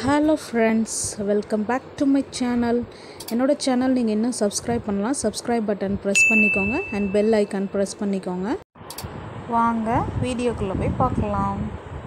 hello friends welcome back to my channel என்னோடய channel நீங்கள் இன்னும் சப்ஸ்கிரைப் பண்ணலாம் சப்ஸ்கிரைப் பட்டன் ப்ரெஸ் பண்ணிக்கோங்க அண்ட் பெல் ஐக்கான் ப்ரெஸ் பண்ணிக்கோங்க வாங்க வீடியோக்குள்ளே போய் பார்க்கலாம்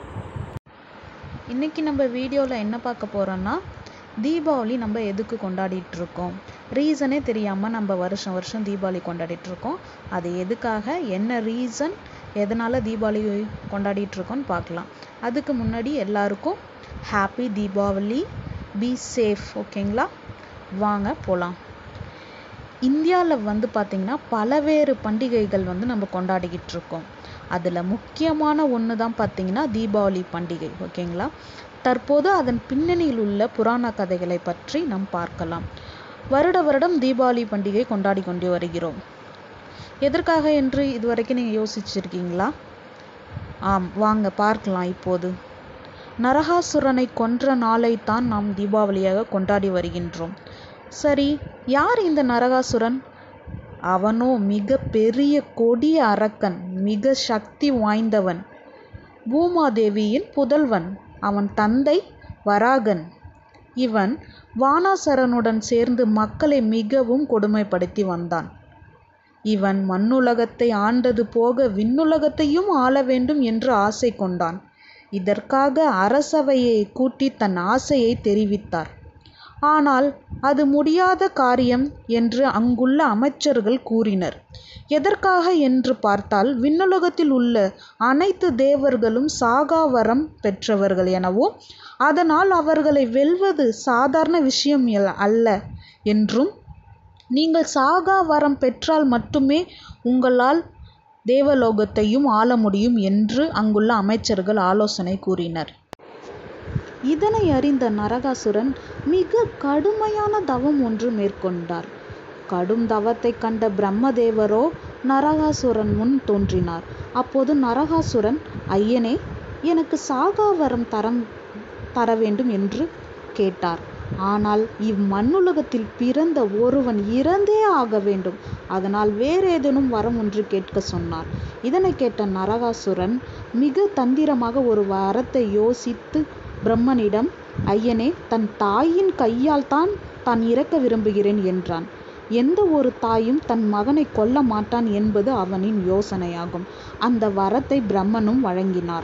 இன்றைக்கி நம்ம வீடியோவில் என்ன பார்க்க போகிறோன்னா தீபாவளி நம்ம எதுக்கு கொண்டாடிட்டு இருக்கோம் ரீசனே தெரியாமல் நம்ம வருஷம் வருஷம் தீபாவளி கொண்டாடிட்டு இருக்கோம் அது எதுக்காக என்ன ரீசன் எதனால் தீபாவளி கொண்டாடிட்டு இருக்கோம்னு பார்க்கலாம் அதுக்கு முன்னாடி எல்லாருக்கும் ஹாப்பி தீபாவளி பி சேஃப் ஓகேங்களா வாங்க போகலாம் இந்தியாவில் வந்து பார்த்திங்கன்னா பலவேறு பண்டிகைகள் வந்து நம்ம கொண்டாடிக்கிட்டு இருக்கோம் அதில் முக்கியமான ஒன்று தான் பார்த்திங்கன்னா தீபாவளி பண்டிகை ஓகேங்களா தற்போது அதன் பின்னணியில் உள்ள புராண கதைகளை பற்றி நாம் பார்க்கலாம் வருட வருடம் தீபாவளி பண்டிகை கொண்டாடி கொண்டு வருகிறோம் எதற்காக என்று இதுவரைக்கும் நீங்கள் யோசிச்சிருக்கீங்களா ஆம் வாங்க பார்க்கலாம் இப்போது நரகாசுரனை கொன்ற நாளைத்தான் நாம் தீபாவளியாக கொண்டாடி வருகின்றோம் சரி யார் இந்த நரகாசுரன் அவனோ மிக பெரிய கொடிய அரக்கன் மிக சக்தி வாய்ந்தவன் பூமாதேவியின் புதல்வன் அவன் தந்தை வராகன் இவன் வானாசரனுடன் சேர்ந்து மக்களை மிகவும் கொடுமைப்படுத்தி வந்தான் இவன் மண்ணுலகத்தை ஆண்டது போக விண்ணுலகத்தையும் ஆள வேண்டும் என்று ஆசை கொண்டான் இதற்காக அரசவையை கூட்டி தன் ஆசையை தெரிவித்தார் ஆனால் அது முடியாத காரியம் என்று அங்குள்ள அமைச்சர்கள் கூறினர் எதற்காக என்று பார்த்தால் விண்ணுலகத்தில் உள்ள அனைத்து தேவர்களும் சாகாவரம் பெற்றவர்கள் எனவும் அதனால் அவர்களை வெல்வது சாதாரண விஷயம் அல்ல என்றும் நீங்கள் சாகா வரம் பெற்றால் மட்டுமே உங்களால் தேவலோகத்தையும் ஆள முடியும் என்று அங்குள்ள அமைச்சர்கள் ஆலோசனை கூறினர் இதனை அறிந்த நரகாசுரன் மிக கடுமையான தவம் ஒன்று மேற்கொண்டார் கடும் தவத்தை கண்ட பிரம்மதேவரோ நரகாசுரன் முன் தோன்றினார் அப்போது நரகாசுரன் ஐயனே எனக்கு சாகாவரம் தரம் தர வேண்டும் என்று கேட்டார் ஆனால் இம்மண்ணுலகத்தில் பிறந்த ஒருவன் இறந்தே ஆக வேண்டும் அதனால் வேறேதேனும் வரம் ஒன்று கேட்க சொன்னார் இதனை கேட்ட நரகாசுரன் மிக தந்திரமாக ஒரு வரத்தை யோசித்து பிரம்மனிடம் ஐயனே தன் தாயின் கையால் தான் தான் இறக்க விரும்புகிறேன் என்றான் எந்த ஒரு தாயும் தன் மகனை கொல்ல மாட்டான் என்பது அவனின் யோசனையாகும் அந்த வரத்தை பிரம்மனும் வழங்கினார்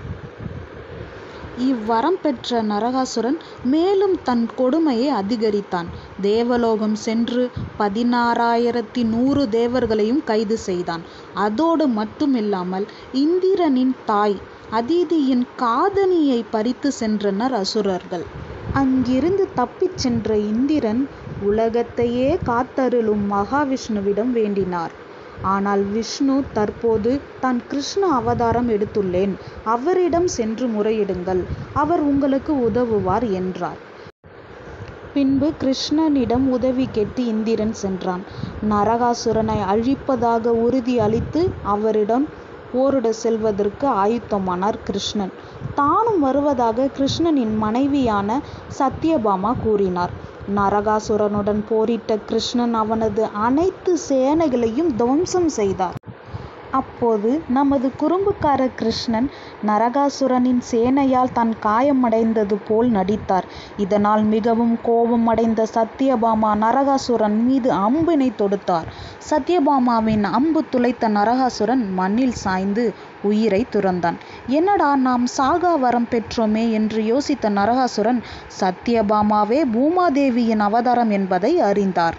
இவ்வரம் பெற்ற நரகாசுரன் மேலும் தன் கொடுமையை அதிகரித்தான் தேவலோகம் சென்று பதினாறாயிரத்தி நூறு தேவர்களையும் கைது செய்தான் அதோடு மட்டுமில்லாமல் இந்திரனின் தாய் அதிதியின் காதனியை பறித்து சென்றனர் அசுரர்கள் அங்கிருந்து தப்பிச் சென்ற இந்திரன் உலகத்தையே காத்தருளும் மகாவிஷ்ணுவிடம் வேண்டினார் ஆனால் விஷ்ணு தற்போது தான் கிருஷ்ண அவதாரம் எடுத்துள்ளேன் அவரிடம் சென்று முறையிடுங்கள் அவர் உங்களுக்கு உதவுவார் என்றார் பின்பு கிருஷ்ணனிடம் உதவி கேட்டு இந்திரன் சென்றான் நரகாசுரனை அழிப்பதாக உறுதி அளித்து அவரிடம் போரிட செல்வதற்கு ஆயுத்தமானார் கிருஷ்ணன் தானும் வருவதாக கிருஷ்ணனின் மனைவியான சத்யபாமா கூறினார் நரகாசுரனுடன் போரிட்ட கிருஷ்ணன் அவனது அனைத்து சேனைகளையும் துவம்சம் செய்தார் அப்போது நமது குறும்புக்கார கிருஷ்ணன் நரகாசுரனின் சேனையால் தான் காயமடைந்தது போல் நடித்தார் இதனால் மிகவும் கோபம் அடைந்த சத்யபாமா நரகாசுரன் மீது அம்பினை தொடுத்தார் சத்யபாமாவின் அம்பு துளைத்த நரகாசுரன் மண்ணில் சாய்ந்து உயிரை துறந்தான் என்னடா நாம் சாகா வரம் பெற்றோமே என்று யோசித்த நரகாசுரன் சத்யபாமாவே பூமாதேவியின் அவதாரம் என்பதை அறிந்தார்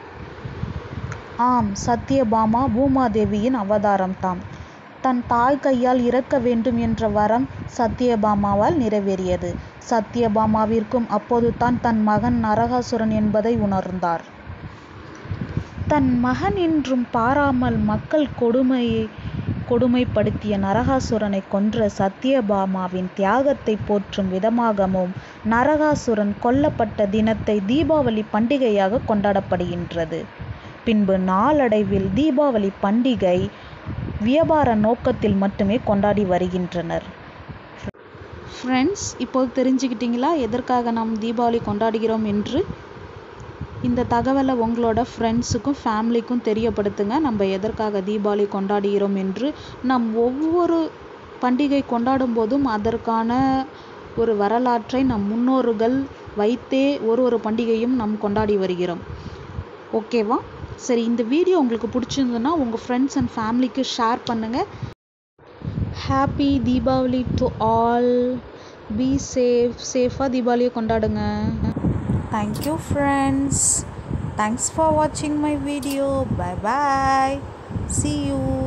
ஆம் சத்யபாமா பூமாதேவியின் அவதாரம் தாம் தன் தாய் கையால் இறக்க வேண்டும் என்ற வரம் சத்யபாமாவால் நிறைவேறியது சத்யபாமாவிற்கும் அப்போது தான் தன் மகன் நரகாசுரன் என்பதை உணர்ந்தார் தன் மகன் என்றும் பாராமல் மக்கள் கொடுமையை கொடுமைப்படுத்திய நரகாசுரனை கொன்ற சத்யபாமாவின் தியாகத்தை போற்றும் விதமாகவும் நரகாசுரன் கொல்லப்பட்ட தினத்தை தீபாவளி பண்டிகையாக கொண்டாடப்படுகின்றது பின்பு நாளடைவில் தீபாவளி பண்டிகை வியாபார நோக்கத்தில் மட்டுமே கொண்டாடி வருகின்றனர் ஃப்ரெண்ட்ஸ் இப்போது தெரிஞ்சுக்கிட்டீங்களா எதற்காக நாம் தீபாவளி கொண்டாடுகிறோம் என்று இந்த தகவலை உங்களோட ஃப்ரெண்ட்ஸுக்கும் ஃபேமிலிக்கும் தெரியப்படுத்துங்க நம்ம எதற்காக தீபாவளி கொண்டாடுகிறோம் என்று நம் ஒவ்வொரு பண்டிகை கொண்டாடும் போதும் அதற்கான ஒரு வரலாற்றை நம் முன்னோர்கள் வைத்தே ஒரு ஒரு பண்டிகையும் நாம் கொண்டாடி வருகிறோம் ஓகேவா சரி இந்த வீடியோ உங்களுக்கு பிடிச்சிருந்ததுன்னா உங்கள் ஃப்ரெண்ட்ஸ் அண்ட் ஃபேமிலிக்கு ஷேர் பண்ணுங்கள் happy Deepavali to all be safe சேஃபாக தீபாவளியை கொண்டாடுங்க தேங்க்யூ ஃப்ரெண்ட்ஸ் தேங்க்ஸ் ஃபார் வாட்சிங் my video bye bye see you